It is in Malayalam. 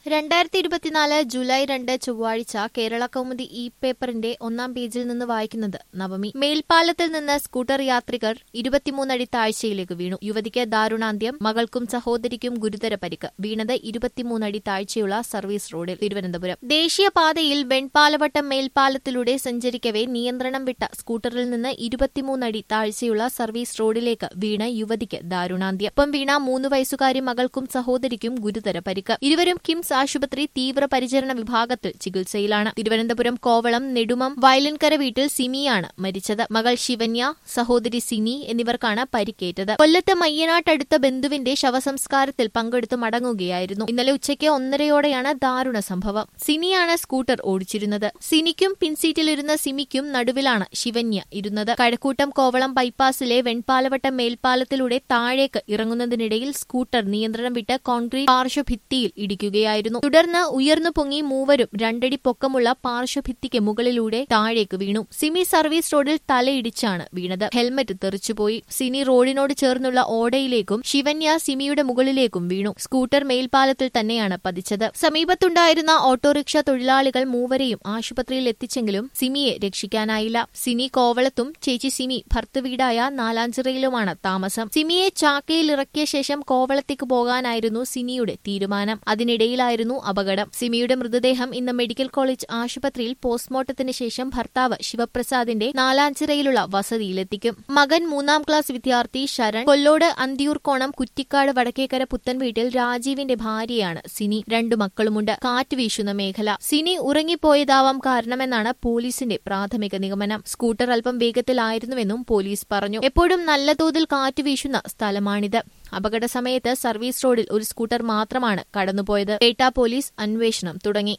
രണ്ടായിരത്തി ഇരുപത്തിനാല് ജൂലൈ രണ്ട് ചൊവ്വാഴ്ച കേരള കൗമുദി ഇ പേപ്പറിന്റെ ഒന്നാം പേജിൽ നിന്ന് വായിക്കുന്നത് നവമി മേൽപ്പാലത്തിൽ നിന്ന് സ്കൂട്ടർ യാത്രികർ ഇരുപത്തിമൂന്നടി താഴ്ചയിലേക്ക് വീണു യുവതിക്ക് ദാരുണാന്ത്യം മകൾക്കും സഹോദരിക്കും ഗുരുതര പരിക്ക് വീണത് ഇരുപത്തിമൂന്നടി താഴ്ചയുള്ള സർവീസ് റോഡിൽ തിരുവനന്തപുരം ദേശീയപാതയിൽ വെൺപാലവട്ടം മേൽപ്പാലത്തിലൂടെ സഞ്ചരിക്കവേ നിയന്ത്രണം വിട്ട സ്കൂട്ടറിൽ നിന്ന് ഇരുപത്തിമൂന്നടി താഴ്ചയുള്ള സർവീസ് റോഡിലേക്ക് വീണ് യുവതിക്ക് ദാരുണാന്ത്യം ഒപ്പം വീണ മൂന്ന് വയസ്സുകാരി മകൾക്കും സഹോദരിക്കും ഗുരുതര പരിക്ക് ഇരുവരും കിംസ് ആശുപത്രി തീവ്രപരിചരണ വിഭാഗത്തിൽ ചികിത്സയിലാണ് തിരുവനന്തപുരം കോവളം നെടുമം വയലിൻകര വീട്ടിൽ സിമിയാണ് മരിച്ചത് മകൾ ശിവന്യ സഹോദരി സിനി എന്നിവർക്കാണ് പരിക്കേറ്റത് കൊല്ലത്ത് മയ്യനാട്ടടുത്ത ബന്ധുവിന്റെ ശവസംസ്കാരത്തിൽ പങ്കെടുത്ത് മടങ്ങുകയായിരുന്നു ഇന്നലെ ഉച്ചയ്ക്ക് ഒന്നരയോടെയാണ് ദാരുണ സംഭവം സിനിയാണ് സ്കൂട്ടർ ഓടിച്ചിരുന്നത് സിനിക്കും പിൻസീറ്റിലിരുന്ന സിമിക്കും നടുവിലാണ് ശിവന്യ ഇരുന്നത് കഴക്കൂട്ടം കോവളം ബൈപ്പാസിലെ വെൺപാലവട്ടം മേൽപ്പാലത്തിലൂടെ താഴേക്ക് ഇറങ്ങുന്നതിനിടയിൽ സ്കൂട്ടർ നിയന്ത്രണം വിട്ട് കോൺക്രീറ്റ് പാർശ്വഭിത്തിയിൽ ഇടിക്കുകയായിരുന്നു തുടർന്ന് ഉയർന്നു പൊങ്ങി മൂവരും രണ്ടടി പൊക്കമുള്ള പാർശ്വഭിത്തിക്ക് മുകളിലൂടെ താഴേക്ക് വീണു സിമി സർവീസ് റോഡിൽ തലയിടിച്ചാണ് വീണത് ഹെൽമറ്റ് തെറിച്ചുപോയി സിനി റോഡിനോട് ചേർന്നുള്ള ഓടയിലേക്കും ശിവന്യ സിമിയുടെ മുകളിലേക്കും വീണു സ്കൂട്ടർ മേൽപ്പാലത്തിൽ തന്നെയാണ് പതിച്ചത് സമീപത്തുണ്ടായിരുന്ന ഓട്ടോറിക്ഷ തൊഴിലാളികൾ മൂവരെയും ആശുപത്രിയിൽ എത്തിച്ചെങ്കിലും സിമിയെ രക്ഷിക്കാനായില്ല സിനി കോവളത്തും ചേച്ചി സിമി ഭർത്തൃവീടായ നാലാഞ്ചിറയിലുമാണ് താമസം സിമിയെ ചാക്കയിൽ ഇറക്കിയ ശേഷം കോവളത്തേക്ക് പോകാനായിരുന്നു സിനിയുടെ തീരുമാനം അതിനിടയിലായിരുന്നു അപകടം സിമിയുടെ മൃതദേഹം ഇന്ന് മെഡിക്കൽ കോളേജ് ആശുപത്രിയിൽ പോസ്റ്റ്മോർട്ടത്തിന് ശേഷം ഭർത്താവ് ശിവപ്രസാദിന്റെ നാലാഞ്ചിറയിലുള്ള വസതിയിലെത്തിക്കും മകൻ മൂന്നാം ക്ലാസ് വിദ്യാർത്ഥി ശരൺ കൊല്ലോട് അന്തിയൂർക്കോണം കുറ്റിക്കാട് വടക്കേക്കര പുത്തൻ വീട്ടിൽ രാജീവിന്റെ ഭാര്യയാണ് സിനി രണ്ടു മക്കളുമുണ്ട് കാറ്റ് വീശുന്ന മേഖല സിനി ഉറങ്ങിപ്പോയതാവാം കാരണമെന്നാണ് പോലീസിന്റെ പ്രാഥമിക നിഗമനം സ്കൂട്ടർ അല്പം വേഗത്തിലായിരുന്നുവെന്നും പോലീസ് പറഞ്ഞു എപ്പോഴും നല്ല തോതിൽ കാറ്റ് വീശുന്ന സ്ഥലമാണിത് അപകട സമയത്ത് സർവീസ് റോഡിൽ ഒരു സ്കൂട്ടർ മാത്രമാണ് കടന്നുപോയത് പേട്ട പോലീസ് അന്വേഷണം തുടങ്ങി